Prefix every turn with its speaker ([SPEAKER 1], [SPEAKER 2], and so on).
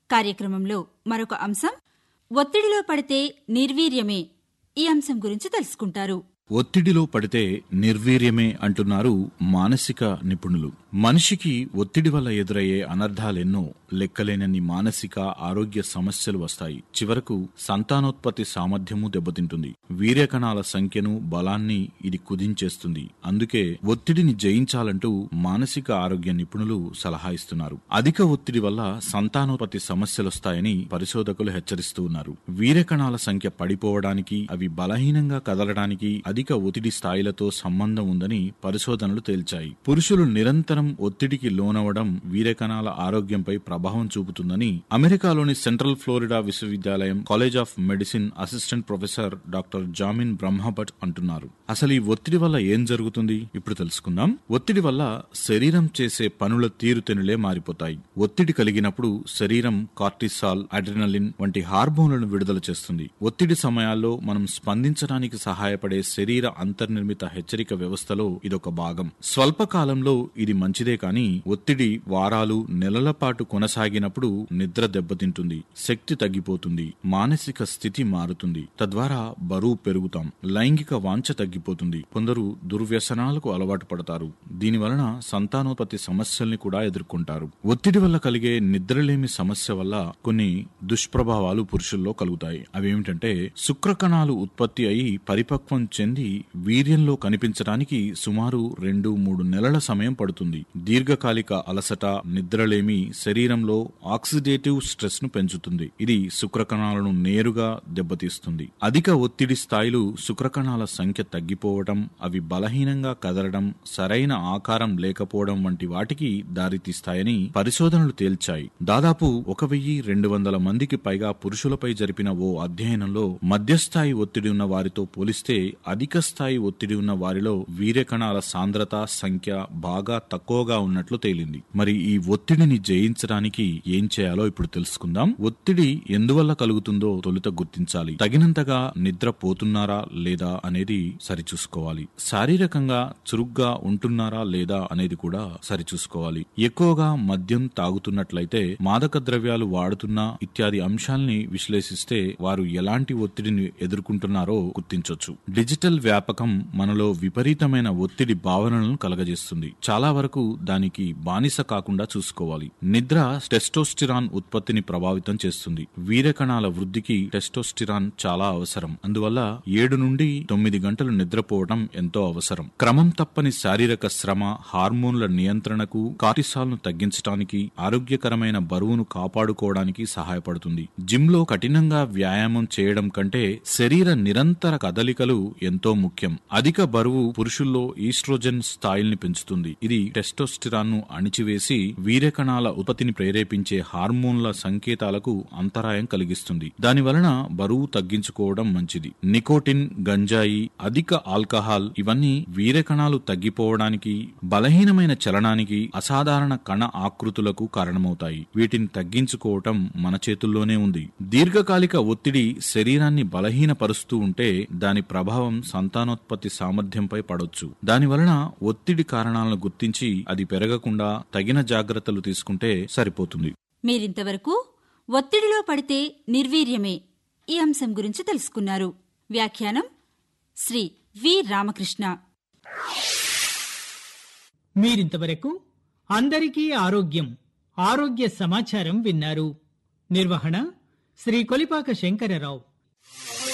[SPEAKER 1] కార్యక్రమంలో మరొక అంశం ఒత్తిడిలో పడితే నిర్వీర్యమే ఈ అంశం గురించి తెలుసుకుంటారు
[SPEAKER 2] ఒత్తిడిలో పడితే నిర్వీర్యమే అంటున్నారు మానసిక నిపుణులు మనిషికి ఒత్తిడి వల్ల ఎదురయ్యే అనర్థాలెన్నో లెక్కలేనన్ని మానసిక ఆరోగ్య సమస్యలు వస్తాయి చివరకు సంతానోత్పత్తి సామర్థ్యము దెబ్బతింటుంది వీర్యకణాల సంఖ్యను బలాన్ని ఇది కుదించేస్తుంది అందుకే ఒత్తిడిని జయించాలంటూ మానసిక ఆరోగ్య నిపుణులు సలహా ఇస్తున్నారు అధిక ఒత్తిడి వల్ల సంతానోత్పత్తి సమస్యలొస్తాయని పరిశోధకులు హెచ్చరిస్తూ ఉన్నారు వీర్యకణాల సంఖ్య పడిపోవడానికి అవి బలహీనంగా కదలడానికి అధిక ఒత్తిడి స్థాయిలతో సంబంధం ఉందని పరిశోధనలు తేల్చాయి పురుషులు నిరంతరం ఒత్తిడికి లోనవడం వీర్యకణాల ఆరోగ్యంపై ప్రభావం చూపుతుందని అమెరికాలోని సెంట్రల్ ఫ్లోరిడా విశ్వవిద్యాలయం college of medicine assistant professor doctor Jamin Brahmbhatt అంటున్నారు అసలు ఈ ఒత్తిడి వల్ల ఏం జరుగుతుంది ఇప్పుడు తెలుసుకుందాం ఒత్తిడి వల్ల శరీరం చేసే పనుల తీరుతెనులే మారిపోతాయి ఒత్తిడి కలిగినప్పుడు శరీరం కార్టిసాల్ అడ్రినలిన్ వంటి హార్మోన్లను విడుదల చేస్తుంది ఒత్తిడి సమయాల్లో మనం స్పందించడానికి సహాయపడే శరీర అంతర్నిర్మిత హెచ్చరిక వ్యవస్థలో ఇదొక భాగం స్వల్పకాలంలో ఇది మంచిదే కానీ ఒత్తిడి వారాలు నెలల పాటు కొనసాగినప్పుడు నిద్ర దెబ్బతింటుంది శక్తి తగ్గిపోతుంది మానసిక స్థితి మారుతుంది తద్వారా బరువు పెరుగుతాం లైంగిక వాంఛ తగ్గిపోతుంది కొందరు దుర్వ్యసనాలకు అలవాటు పడతారు దీని వలన సంతానోత్పత్తి సమస్యల్ని కూడా ఎదుర్కొంటారు ఒత్తిడి వల్ల కలిగే నిద్రలేమి సమస్య వల్ల కొన్ని దుష్ప్రభావాలు పురుషుల్లో కలుగుతాయి అవేమిటంటే శుక్రకణాలు ఉత్పత్తి అయి పరిపక్వం చెంది వీర్యంలో కనిపించడానికి సుమారు రెండు మూడు నెలల సమయం పడుతుంది దీర్ఘకాలిక అలసట నిద్రలేమి శరీరంలో ఆక్సిడేటివ్ స్ట్రెస్ ను పెంచుతుంది ఇది శుక్రకణాలను నేరుగా దెబ్బతీస్తుంది అధిక ఒత్తిడి స్థాయిలు శుక్రకణాల సంఖ్య తగ్గిపోవడం అవి బలహీనంగా కదలడం సరైన ఆకారం లేకపోవడం వంటి వాటికి దారితీస్తాయని పరిశోధనలు తేల్చాయి దాదాపు ఒక వెయ్యి రెండు వందల మందికి పైగా పురుషులపై జరిపిన ఓ అధ్యయనంలో మధ్యస్థాయి ఒత్తిడి ఉన్న వారితో పోలిస్తే అధిక స్థాయి ఒత్తిడి ఉన్న వారిలో వీర్యకణాల సాంద్రత సంఖ్య బాగా తక్కువగా ఉన్నట్లు తేలింది మరి ఈ ఒత్తిడిని జయించడానికి ఏం చేయాలో ఇప్పుడు తెలుసుకుందాం ఒత్తిడి ఎందువల్ల కలుగుతుందో తొలుత గుర్తించాలి తగినంతగా నిద్ర పోతున్నారా లేదా అనేది సరిచూసుకోవాలి శారీరకంగా చురుగ్గా ఉంటున్నారా లేదా అనేది కూడా సరిచూసుకోవాలి ఎక్కువగా మద్యం తాగుతున్నట్లయితే మాదక ద్రవ్యాలు వాడుతున్నా ఇత్యాది అంశాల్ని విశ్లేషిస్తే వారు ఎలాంటి ఒత్తిడిని ఎదుర్కొంటున్నారో గుర్తించొచ్చు డిజిటల్ వ్యాపకం మనలో విపరీతమైన ఒత్తిడి భావనలను కలగజేస్తుంది చాలా వరకు దానికి బానిస కాకుండా చూసుకోవాలి నిద్ర టెస్టోస్టిరాన్ ఉత్పత్తిని ప్రభావితం చేస్తుంది వీరకణాల వృద్ధికి టెస్టోస్టిరాన్ చాలా అవసరం అందువల్ల ఏడు నుండి తొమ్మిది గంటలు నిద్రపోవడం ఎంతో అవసరం క్రమం తప్పని శారీరక శ్రమ హార్మోన్ల నియంత్రణకు కార్టిసాల్ ను తగ్గించడానికి ఆరోగ్యకరమైన బరువును కాపాడుకోవడానికి సహాయపడుతుంది జిమ్ లో కఠినంగా వ్యాయామం చేయడం కంటే శరీర నిరంతర కదలికలు ఎంతో ముఖ్యం అధిక బరువు పురుషుల్లో ఈస్ట్రోజన్ స్థాయిల్ని పెంచుతుంది ఇది టెస్టోస్టిరాన్ ను అణిచివేసి వీర్యకణాల ఉత్పత్తిని ప్రేరేపించే హార్మోన్ల సంకేతాలకు అంతరాయం కలిగిస్తుంది దాని వలన బరువు తగ్గించుకోవడం మంచిది నికోటిన్ గంజాయి అధిక ఆల్కహాల్ ఇవన్నీ వీర్యకణాలు తగ్గిపోవడానికి బలహీనమైన చలనానికి అసాధారణ కణ ఆకృతులకు కారణమవుతాయి వీటిని తగ్గించుకోవటం మన చేతుల్లోనే ఉంది దీర్ఘకాలిక ఒత్తిడి శరీరాన్ని బలహీనపరుస్తూ ఉంటే దాని ప్రభావం సంతానోత్పత్తి సామర్థ్యంపై పడొచ్చు దాని వలన ఒత్తిడి కారణాలను గుర్తించి అది పెరగకుండా తగిన జాగ్రత్తలు తీసుకుంటే సరిపోతుంది
[SPEAKER 1] మీరింతవరకు ఒత్తిడిలో పడితే నిర్వీర్యమే ఈ అంశం గురించి తెలుసుకున్నారు వ్యాఖ్యానం శ్రీ వి రామకృష్ణ
[SPEAKER 3] మీరింతవరకు అందరికీ ఆరోగ్యం ఆరోగ్య సమాచారం విన్నారు నిర్వహణ శ్రీ కొలిపాక శంకరరావు